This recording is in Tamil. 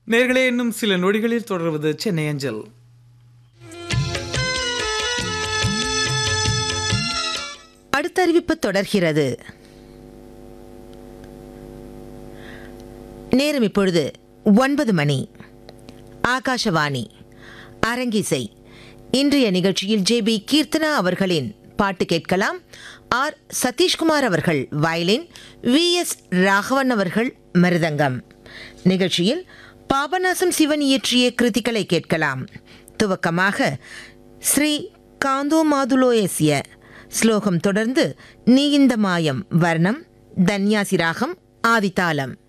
நேர்களே இன்னும் சில நொடிகளில் தொடர்வது சென்னை அஞ்சல் அடுத்த அறிவிப்பு தொடர்கிறது நேரம் இப்பொழுது ஒன்பது மணி ஆகாஷவாணி அரங்கிசை இன்றைய நிகழ்ச்சியில் ஜே பி கீர்த்தனா அவர்களின் பாட்டு கேட்கலாம் ஆர் சதீஷ்குமார் அவர்கள் வயலின் வி எஸ் ராகவன் அவர்கள் மிருதங்கம் நிகழ்ச்சியில் பாபநாசம் சிவன் இயற்றிய கிருதிகளை கேட்கலாம் துவக்கமாக ஸ்ரீ காந்தோ மாதுலோயசிய ஸ்லோகம் தொடர்ந்து நீ இந்த மாயம் வர்ணம் தன்யாசி ராகம் ஆதித்தாளம்